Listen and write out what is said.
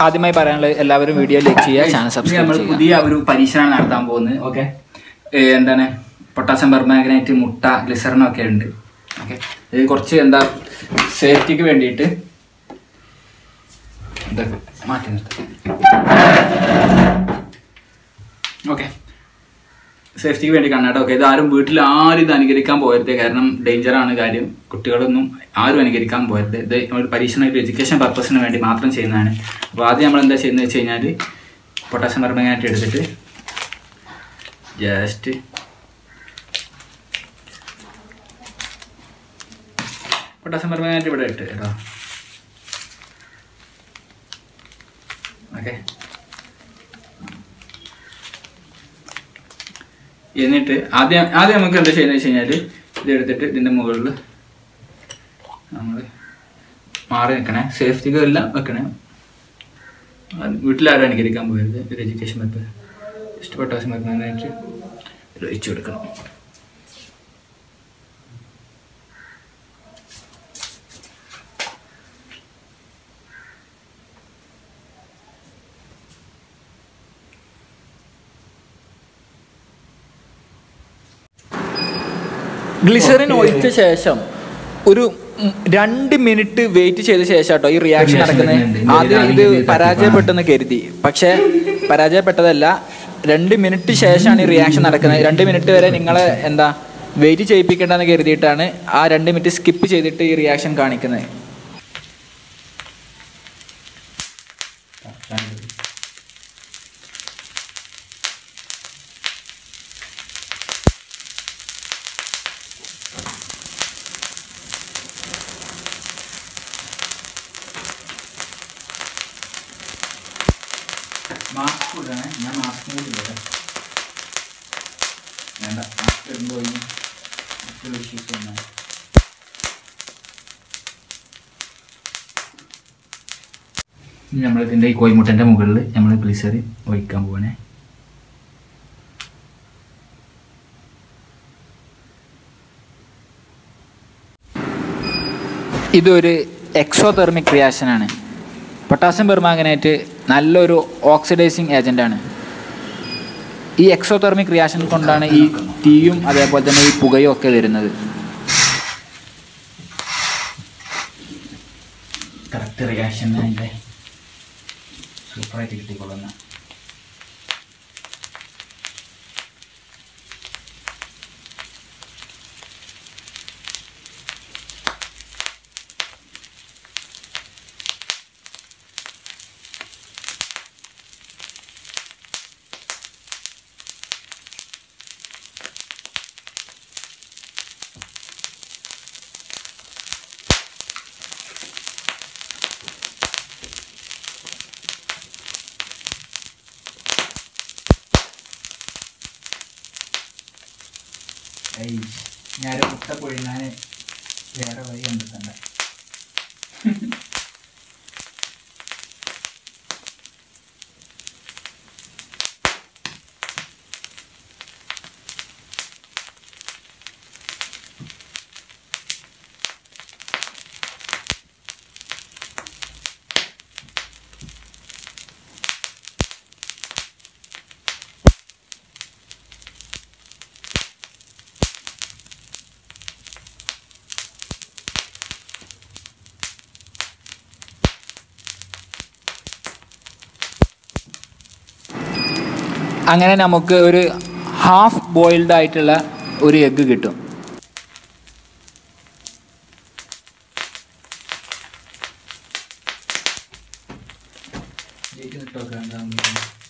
ആദ്യമായി പറയാനുള്ളത് എല്ലാവരും വീഡിയോ ലൈക്ക് ചെയ്യുക ചാനൽ ഇനി സബ്സ്ക്രൈബ് നമ്മൾ ചെയ്യുക പുതിയ ഒരു പരീക്ഷണമാണ് നടത്താൻ പോകുന്നത് ഓക്കെ എന്താണ് പൊട്ടാസ്യം പെർമാഗ്നേറ്റ് മുട്ട ഗ്ലിസറിനും ഒക്കെ ഉണ്ട് ഓക്കെ ഇത് കുറച്ച് എന്താ സേഫ്റ്റിക്ക് വേണ്ടിയിട്ട് ഇതൊക്കെ മാറ്റി നിർത്താം ഓക്കെ സേഫ്റ്റിക്ക് വേണ്ടി കണ്ണാട്ടം ഓക്കെ ഇത് ആരും വീട്ടിൽ ആരും ഇത് അനുകരിക്കാൻ പോകരുത് കാരണം ഡേഞ്ചറാണ് കാര്യം കുട്ടികളൊന്നും ആരും അനുകരിക്കാൻ പോകരുത് ഇത് നമ്മൾ പരീക്ഷണ എഡ്യൂക്കേഷൻ പർപ്പസിന് വേണ്ടി മാത്രം ചെയ്യുന്നതാണ് അപ്പോൾ ആദ്യം നമ്മൾ എന്താ ചെയ്യുന്നത് വെച്ച് കഴിഞ്ഞാൽ പൊട്ടാസ്യം പെർമാഗ്നേറ്റ് എടുത്തിട്ട് ജസ്റ്റ് പൊട്ടാസ്യം പെർമാഗ്നേറ്റ് ഇവിടെ ഇട്ട് കേട്ടോ ഓക്കെ എന്നിട്ട് ആദ്യം ആദ്യം നമുക്ക് എന്താ ചെയ്യുന്നത് വെച്ച് കഴിഞ്ഞാൽ ഇത് എടുത്തിട്ട് ഇതിൻ്റെ മുകളിൽ നമ്മൾ മാറി നിൽക്കണേ സേഫ്റ്റിക്ക് എല്ലാം വെക്കണേ അത് വീട്ടിലാരും അനുകരിക്കാൻ പോകരുത് ഒരു എഡ്യൂക്കേഷൻ പർപ്പസ് ഇഷ്ടപ്പെട്ട ആവശ്യം വരുന്നതിനായിട്ട് ഇത് ഒഴിച്ചു കൊടുക്കണം ഗ്ലിസറിൻ ഒഴിച്ച ശേഷം ഒരു ഉം, രണ്ട് മിനിറ്റ് വെയിറ്റ് ചെയ്ത ശേഷം കേട്ടോ ഈ റിയാക്ഷൻ Reaction നടക്കുന്നത് വരുന്നുണ്ട്. ആദ്യം ഇത് ഇത് പരാജയപ്പെട്ടെന്ന് കരുതി പക്ഷേ പരാജയപ്പെട്ടതല്ല രണ്ട് മിനിറ്റ് ശേഷമാണ് ഈ റിയാക്ഷൻ നടക്കുന്നത് രണ്ട് മിനിറ്റ് വരെ നിങ്ങളെ എന്താ വെയിറ്റ് ചെയ്യിപ്പിക്കേണ്ടെന്ന് കരുതിയിട്ടാണ് ആ രണ്ട് മിനിറ്റ് സ്കിപ്പ് ചെയ്തിട്ട് ഈ റിയാക്ഷൻ കാണിക്കുന്നത് മാസ്ക് ഇടണേ ഞാൻ മാസ്ക് കൂടി ഇടട്ടെ വേണ്ട മാസ്ക് ഇടുമ്പോൾ ഇനി മറ്റുള്ള ഇഷ്യൂസ് വന്നാൽ ഇനി നമ്മളിതിൻ്റെ ഈ കോയിമുട്ടൻ്റെ മുകളിൽ നമ്മൾ ഗ്ലിസറി ഒഴിക്കാൻ പോവാണേ ഇതൊരു എക്സോതെർമിക് റിയാക്ഷനാണ് പൊട്ടാസ്യം പെർമാംഗനേറ്റ് നല്ലൊരു ഓക്സിഡൈസിങ് ഏജൻ്റാണ് ഈ എക്സോതെർമിക് റിയാക്ഷൻ കൊണ്ടാണ് ഈ തീയും അതേപോലെ തന്നെ ഈ പുകയും ഒക്കെ വരുന്നത് കറക്റ്റ് റിയാക്ഷൻ അതിൻ്റെ സൂപ്പറായിട്ട് കിട്ടിക്കൊള്ളുന്ന ഞാൻ മുട്ട പൊഴിഞ്ഞാൽ വേറെ വഴി കണ്ടെത്തണ്ട അങ്ങനെ നമുക്ക് ഒരു ഹാഫ് ബോയിൽഡ് ആയിട്ടുള്ള ഒരു എഗ്ഗ് കിട്ടും ജയിക്ക് നിട്ടൊക്കെ എന്താ